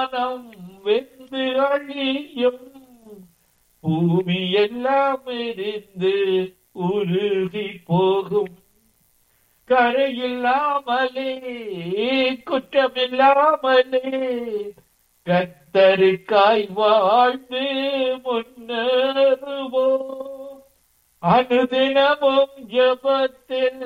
வானம் வெந்து அழியும் பூமி எல்லாம் எரிந்து உருகி போகும் கரையில்லாமலே குற்றமில்லாமலே கத்தருக்காய் வாழ்ந்து முன்னேறுவோம் அனுதினமும் ஜபத்தில்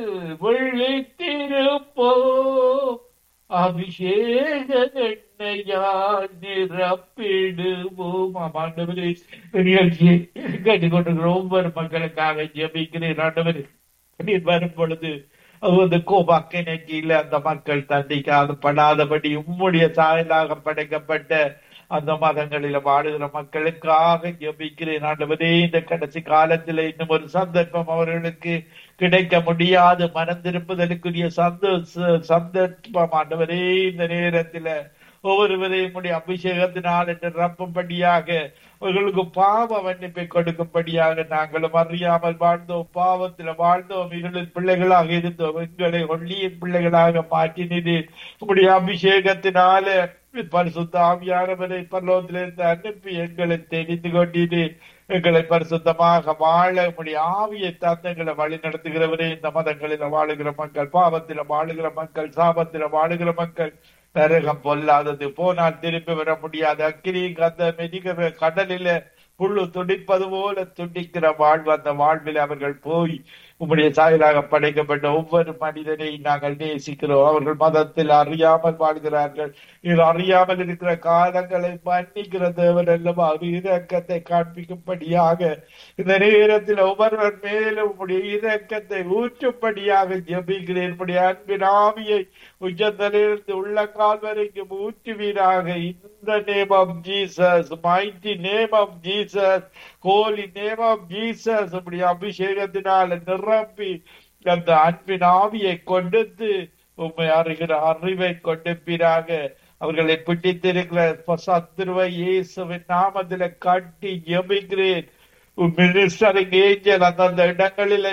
விழித்திருப்போம் அபிஷேக எண்ணெயால் நிரப்பிடுவோம் ஆண்டவரே நிகழ்ச்சியை கேட்டுக்கொண்டிருக்கிற ஒவ்வொரு மக்களுக்காக ஜபிக்கிறேன் ஆண்டவரே நீர் வரும் பொழுது அந்த கோபாக்கினை கீழே அந்த மக்கள் தண்டிக்காது படாதபடி உம்முடைய சாயலாக படைக்கப்பட்ட அந்த மதங்களில வாழுகிற மக்களுக்காக ஜபிக்கிறேன் ஆண்டவரே இந்த கடைசி காலத்துல இன்னும் ஒரு சந்தர்ப்பம் அவர்களுக்கு கிடைக்க முடியாது மனம் திருப்புதலுக்குரிய சந்த சந்தர்ப்பம் ஆண்டவரே இந்த நேரத்துல ஒவ்வொருவரையும் உடைய அபிஷேகத்தினால் என்று ரப்பும்படியாக அவர்களுக்கு பாவ மன்னிப்பை கொடுக்கும்படியாக நாங்களும் அறியாமல் வாழ்ந்தோம் பாவத்தில் வாழ்ந்தோம் எங்களின் பிள்ளைகளாக இருந்தோம் எங்களை ஒள்ளியின் பிள்ளைகளாக மாற்றினது உங்களுடைய அபிஷேகத்தினால பரிசுத்த ஆவியானவரை பரலோகத்திலிருந்து அனுப்பி எங்களை தெரிந்து கொண்டீரு எங்களை பரிசுத்தமாக வாழ உடைய ஆவியை தந்தங்களை வழி நடத்துகிறவரே இந்த மதங்களில வாழுகிற மக்கள் பாவத்தில வாழுகிற மக்கள் சாபத்தில வாழுகிற மக்கள் நரகம் பொல்லாதது போனால் திரும்பி வர முடியாது அக்கினி கந்த மெதிகிற கடலில புல்லு துடிப்பது போல துடிக்கிற வாழ்வு அந்த வாழ்வில் அவர்கள் போய் உம்முடைய சாயலாக படைக்கப்பட்ட ஒவ்வொரு மனிதனை நாங்கள் நேசிக்கிறோம் அவர்கள் மதத்தில் அறியாமல் வாழ்கிறார்கள் இது அறியாமல் இருக்கிற காலங்களை மன்னிக்கிற தேவன் அல்லவா இரக்கத்தை காண்பிக்கும்படியாக இந்த நேரத்தில் ஒவ்வொருவர் மேலும் உம்முடைய இரக்கத்தை ஊற்றும்படியாக ஜபிக்கிறேன் உம்முடைய அன்பின் ஆவியை உச்சந்தலிருந்து உள்ள கால் வரைக்கும் ஊற்றுவீராக இந்த name of Jesus mighty name of Jesus holy name of Jesus உடைய அபிஷேகத்தினால நிரப்பி அந்த அன்பின் ஆவியை கொடுத்து உண்மை அறிகிற அறிவை கொடுப்பீராக அவர்களை பிடித்திருக்கிற சத்துருவை இயேசுவின் நாமத்தில கட்டி ஜெபிக்கிறேன் மினிஸ்டரிங் ஏஞ்சல் அந்தந்த இடங்களில்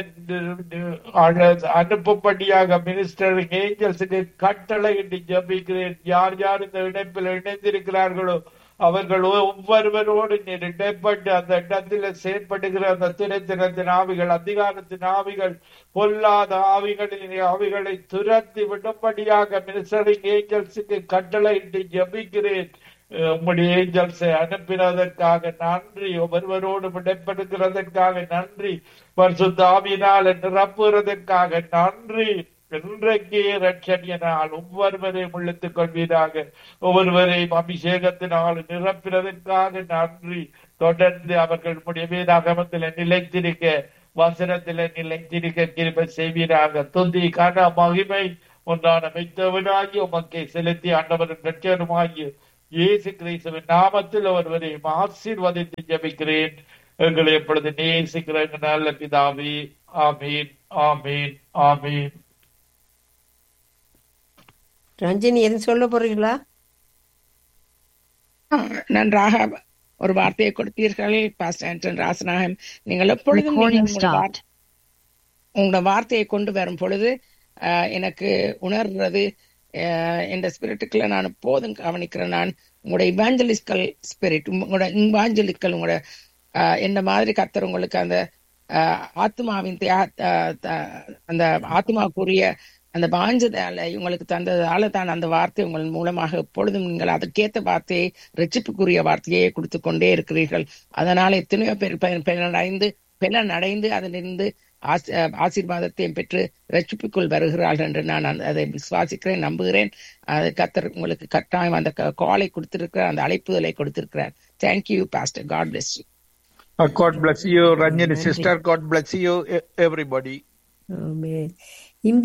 அனுப்பும்படியாக மினிஸ்டரிங் ஏஞ்சல்ஸுக்கு கட்டளையிட்டு ஜபிக்கிறேன் யார் யார் இந்த இணைப்பில் இணைந்திருக்கிறார்களோ அவர்கள் ஒவ்வொருவரோடு நீர் இடைப்பட்டு அந்த இடத்தில் செயற்படுகிற அந்த திரைத்திறத்தின் ஆவிகள் அதிகாரத்தின் ஆவிகள் பொல்லாத ஆவிகளின் ஆவிகளை துரத்தி விடும்படியாக மினிஸ்டரிங் ஏஞ்சல்ஸுக்கு கட்டளையிட்டு ஜபிக்கிறேன் உம்முடைய ஏஞ்சல்ஸை அனுப்பினதற்காக நன்றி ஒவ்வொருவரோடு விடைப்படுகிறதற்காக நன்றி பரிசுத்தாவினால் நிரப்புகிறதற்காக நன்றி இன்றைக்கு ரட்சணியனால் ஒவ்வொருவரையும் இழுத்துக் கொள்வீராக ஒவ்வொருவரையும் அபிஷேகத்தினால் நிரப்பினதற்காக நன்றி தொடர்ந்து அவர்கள் உடைய வேதாகமத்தில் நிலைத்திருக்க வசனத்தில் நிலைத்திருக்க கிருப செய்வீராக துந்தி கன மகிமை ஒன்றான மெத்தவனாகி உமக்கை செலுத்தி ஆண்டவரின் ரட்சனுமாகிய இயேசு கிறிஸ்துவின் நாமத்தில் ஒருவரையும் ஆசீர்வதித்து ஜபிக்கிறேன் எங்களை எப்பொழுது நேசிக்கிற நல்ல பிதாவே ஆமீன் ஆமீன் ஆமீன் ரஞ்சினி எதுவும் சொல்ல போறீங்களா நன்றாக ஒரு வார்த்தையை கொடுத்தீர்கள் பாஸ்டர் ஆண்டன் ராசநாயகம் நீங்கள் எப்பொழுதும் Recording நீங்கள் உங்களோட stopped. வார்த்தை- உங்களோட வார்த்தையை கொண்டு வரும் பொழுது ஆஹ், எனக்கு உணர்றது ஆஹ், இந்த ஸ்பிரிட்டுக்குள்ள நான் எப்போதும் கவனிக்கிறேன் நான் உங்களோட இவாஞ்சலிஸ்கல் ஸ்பிரிட் உங்களோட இவாஞ்சலிக்கல் உங்களோட ஆஹ், என்ன மாதிரி கத்தர் உங்களுக்கு அந்த ஆஹ், ஆத்மாவின் தியாக ஆஹ், த- அந்த ஆத்மாக்குரிய அந்த வாஞ்சதால உங்களுக்கு தந்ததால தான் அந்த வார்த்தை உங்கள் மூலமாக எப்பொழுதும் நீங்கள் அதற்கேத்த வார்த்தையை ரட்சிப்புக்குரிய வார்த்தையை கொடுத்து கொண்டே இருக்கிறீர்கள் அதனால எத்தனையோ பேர் பயன் பயனடைந்து பலன் அடைந்து அதிலிருந்து ஆசி- அஹ் ஆசீர்வாதத்தையும் பெற்று ரட்சிப்புக்குள் வருகிறார்கள் என்று நான் அந்த- அதை விசுவாசிக்கிறேன் நம்புகிறேன் அது கத்தர் உங்களுக்கு கட்டாயம் அந்த காலை கொடுத்திருக்கிறார் அந்த அழைப்புதலை கொடுத்திருக்கிறார் thank you pastor God bless you God bless you, Ranjini sister. God bless you, e- everybody. Amen.